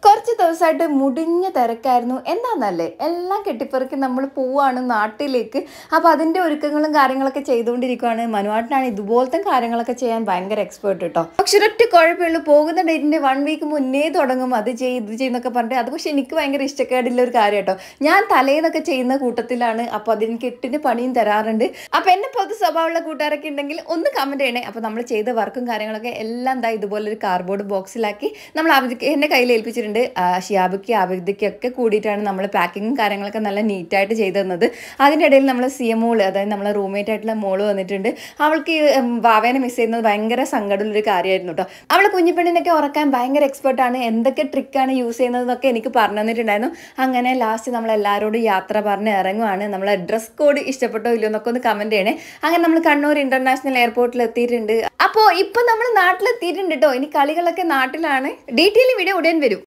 കുറച്ച് ദിവസമായിട്ട് മുടിഞ്ഞ തിരക്കായിരുന്നു എന്താണെന്നല്ലേ എല്ലാം കെട്ടിപ്പെറുക്കി നമ്മൾ പോവാണ് നാട്ടിലേക്ക് അപ്പോൾ അതിൻ്റെ ഒരുക്കങ്ങളും കാര്യങ്ങളൊക്കെ ചെയ്തുകൊണ്ടിരിക്കുകയാണ് മനുവാട്ടിനാണ് ഇതുപോലത്തെ കാര്യങ്ങളൊക്കെ ചെയ്യാൻ ഭയങ്കര എക്സ്പേർട്ട് കേട്ടോ പക്ഷെ ഒരൊറ്റ കുഴപ്പമുള്ളൂ പോകുന്ന ഡേറ്റിൻ്റെ വൺ വീക്ക് മുന്നേ തുടങ്ങും അത് ചെയ്ത് ഇത് ചെയ്യുന്നൊക്കെ പറഞ്ഞിട്ട് അത് പക്ഷെ എനിക്ക് ഭയങ്കര ഇഷ്ടക്കേടില്ല ഒരു കാര്യം കേട്ടോ ഞാൻ തലേന്നൊക്കെ ചെയ്യുന്ന കൂട്ടത്തിലാണ് അപ്പോൾ അതിന് കെട്ടിന് പണിയും തരാറുണ്ട് അപ്പോൾ എന്നെ പോലത്തെ സ്വഭാവമുള്ള കൂട്ടുകാരൊക്കെ ഉണ്ടെങ്കിൽ ഒന്ന് കമൻറ്റ് ചെയ്യണേ അപ്പോൾ നമ്മൾ ചെയ്ത വർക്കും കാര്യങ്ങളൊക്കെ എല്ലാം എന്താ ഇതുപോലെ ഒരു കാർഡ്ബോർഡ് ബോക്സിലാക്കി നമ്മൾ അവധിക്ക് എന്നെ കയ്യിൽ ഏൽപ്പിച്ചിട്ടുണ്ട് ആ, ഷിയാബയ്ക്ക് അവധിക്കൊക്കെ കൂടിയിട്ടാണ് നമ്മൾ പാക്കിങ്ങും കാര്യങ്ങളൊക്കെ നല്ല നീറ്റായിട്ട് ചെയ്തു തന്നത് അതിൻ്റെ ഇടയിൽ നമ്മൾ സി എം മോള് അതായത് നമ്മളെ റൂംമേറ്റ് ആയിട്ടുള്ള മോള് വന്നിട്ടുണ്ട് അവൾക്ക് ഈ, ഉം, വാവേനെ മിസ് ചെയ്യുന്നത് ഭയങ്കര സങ്കടമുള്ളൊരു കാര്യമായിരുന്നു കേട്ടോ അവൾ കുഞ്ഞിപ്പെണ്ണിനൊക്കെ ഉറക്കാൻ ഭയങ്കര എക്സ്പെർട്ടാണ് എന്തൊക്കെ ട്രിക്കാണ് യൂസ് ചെയ്യുന്നതെന്നൊക്കെ എനിക്ക് പറഞ്ഞു തന്നിട്ടുണ്ടായിരുന്നു അങ്ങനെ ലാസ്റ്റ് നമ്മൾ എല്ലാവരോടും യാത്ര പറഞ്ഞ് ഇറങ്ങുവാണ് നമ്മളെ ഡ്രസ് കോഡ് ഇഷ്ടപ്പെട്ടോ ഇല്ലയോ എന്നൊക്കെ ഒന്ന് കമൻറ്റ് ചെയ്യണേ അങ്ങനെ നമ്മൾ കണ്ണൂർ ഇന്റർനാഷണൽ എയർപോർട്ടിൽ എത്തിയിട്ടുണ്ട് അപ്പോൾ ഇപ്പം നമ്മൾ നാട്ടിലെത്തിയിട്ടുണ്ട് കേട്ടോ ഇനി കളികളൊക്കെ നാട്ടിലാണ് ഡീറ്റെയിൽ വീഡിയോ ഉടൻ വരും